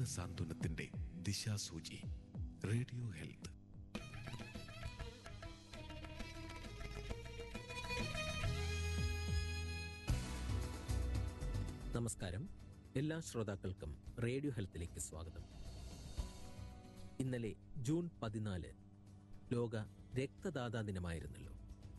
ദീന സാന്ത്വനത്തിന്റെ ദിശാസൂചി radio health നമസ്കാരം എല്ലാ ശ്രോതാക്കൾക്കും റേഡിയോ ഹെൽത്തിലേക്ക് സ്വാഗതം ഇന്നലെ ജൂൺ പതിനാല് ലോക രക്തദാതാ ദിനമായിരുന്നല്ലോ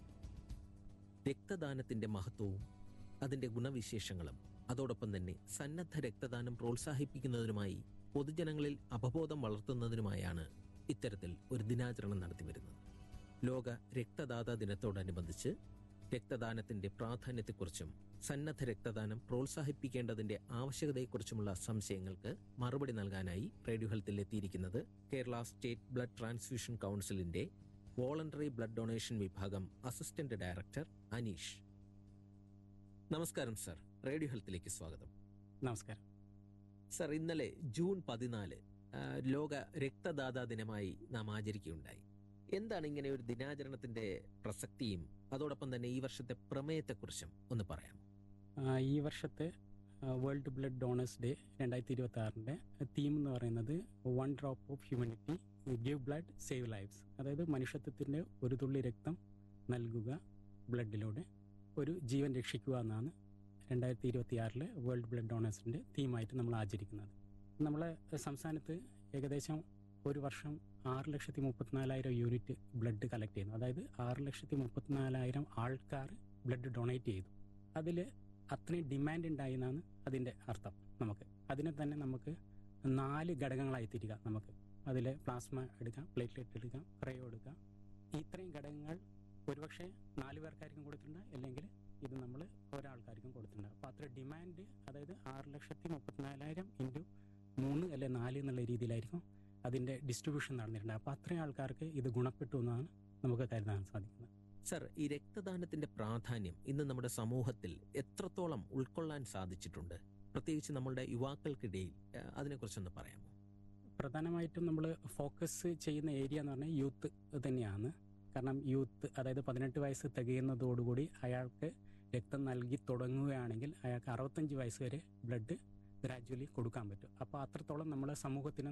രക്തദാനത്തിന്റെ മഹത്വവും അതിന്റെ ഗുണവിശേഷങ്ങളും അതോടൊപ്പം തന്നെ സന്നദ്ധ രക്തദാനം പ്രോത്സാഹിപ്പിക്കുന്നതിനുമായി പൊതുജനങ്ങളിൽ അവബോധം വളർത്തുന്നതിനുമായാണ് ഇത്തരത്തിൽ ഒരു ദിനാചരണം നടത്തിവരുന്നത് ലോക രക്തദാതാ ദിനത്തോടനുബന്ധിച്ച് രക്തദാനത്തിന്റെ പ്രാധാന്യത്തെക്കുറിച്ചും സന്നദ്ധ രക്തദാനം പ്രോത്സാഹിപ്പിക്കേണ്ടതിന്റെ ആവശ്യകതയെക്കുറിച്ചുമുള്ള സംശയങ്ങൾക്ക് മറുപടി നൽകാനായി റേഡിയോ ഹെൽത്തിൽ എത്തിയിരിക്കുന്നത് കേരള സ്റ്റേറ്റ് ബ്ലഡ് ട്രാൻസ്ഫ്യൂഷൻ കൗൺസിലിന്റെ വോളണ്ടറി ബ്ലഡ് ഡൊണേഷൻ വിഭാഗം അസിസ്റ്റന്റ് ഡയറക്ടർ അനീഷ് നമസ്കാരം സർ റേഡിയോ ഹെൽത്തിലേക്ക് സ്വാഗതം നമസ്കാരം സർ ഇന്നലെ ജൂൺ പതിനാല് ആ, ലോക രക്തദാതാ ദിനമായി നാം ആചരിക്കുകയുണ്ടായി എന്താണ് ഇങ്ങനെ ഒരു ദിനാചരണത്തിന്റെ പ്രസക്തിയും അതോടൊപ്പം തന്നെ ഈ വർഷത്തെ പ്രമേയത്തെക്കുറിച്ചും ഒന്ന് പറയാമോ ആ, ഈ വർഷത്തെ വേൾഡ് ബ്ലഡ് ഡോണേഴ്സ് ഡേ രണ്ടായിരത്തി ഇരുപത്തി ആറിൻ്റെ തീം എന്ന് പറയുന്നത് one drop of humanity give blood save lives അതായത് മനുഷ്യത്വത്തിൻ്റെ ഒരു തുള്ളി രക്തം നൽകുക ബ്ലഡിലൂടെ ഒരു ജീവൻ രക്ഷിക്കുക എന്നാണ് രണ്ടായിരത്തി ഇരുപത്തി ആറിലെ വേൾഡ് ബ്ലഡ് ഡോണേഴ്സിൻ്റെ തീമായിട്ട് നമ്മൾ ആചരിക്കുന്നത് നമ്മളെ സംസ്ഥാനത്ത് ഏകദേശം ഒരു വർഷം ആറ് ലക്ഷത്തി മുപ്പത്തിനാലായിരം യൂണിറ്റ് ബ്ലഡ് കളക്ട് ചെയ്യുന്നു അതായത് ആറ് ലക്ഷത്തി മുപ്പത്തിനാലായിരം ആൾക്കാർ ബ്ലഡ് ഡൊണേറ്റ് ചെയ്തു അതിൽ അത്രയും ഡിമാൻഡ് ഉണ്ടായി എന്നാണ് അതിൻ്റെ അർത്ഥം നമുക്ക് അതിനെ തന്നെ നമുക്ക് നാല് ഘടകങ്ങളായി തിരികാം നമുക്ക് അതിൽ പ്ലാസ്മ എടുക്കാം പ്ലേറ്റ്ലെറ്റ് എടുക്കാം ക്രയോ എടുക്കാം ഇത്രയും ഘടകങ്ങൾ ഒരുപക്ഷെ നാല് പേർക്കായിരിക്കും കൊടുത്തിട്ടുണ്ട് അല്ലെങ്കിൽ ഇത് നമ്മൾ ഒരാൾക്കാർക്കും കൊടുത്തിട്ടുണ്ട് അപ്പോൾ അത്ര ഡിമാൻഡ് അതായത് ആറ് ലക്ഷത്തി മുപ്പത്തിനാലായിരം ഇൻറ്റു മൂന്ന് അല്ലെ നാല് എന്നുള്ള രീതിയിലായിരിക്കും അതിൻ്റെ ഡിസ്ട്രിബ്യൂഷൻ നടന്നിട്ടുണ്ട് അപ്പോൾ അത്രയും ആൾക്കാർക്ക് ഇത് ഗുണപ്പെട്ടു എന്നാണ് നമുക്ക് കരുതാൻ സാധിക്കുന്നത് സർ ഈ രക്തദാനത്തിന്റെ പ്രാധാന്യം ഇന്ന് നമ്മുടെ സമൂഹത്തിൽ എത്രത്തോളം ഉൾക്കൊള്ളാൻ സാധിച്ചിട്ടുണ്ട് പ്രത്യേകിച്ച് നമ്മളുടെ യുവാക്കൾക്കിടയിൽ ആ, അതിനെക്കുറിച്ചൊന്ന് പറയാമോ പ്രധാനമായിട്ടും നമ്മൾ ഫോക്കസ് ചെയ്യുന്ന ഏരിയ എന്ന് പറഞ്ഞാൽ യൂത്ത് തന്നെയാണ് കാരണം യൂത്ത് അതായത് പതിനെട്ട് വയസ്സ് തികയുന്നതോടുകൂടി അയാൾക്ക് രക്തം നൽകി തുടങ്ങുകയാണെങ്കിൽ അയാൾക്ക് അറുപത്തഞ്ച് വയസ്സ് വരെ ബ്ലഡ് ഗ്രാജുവലി കൊടുക്കാൻ പറ്റും അപ്പോൾ അത്രത്തോളം നമ്മളെ സമൂഹത്തിന്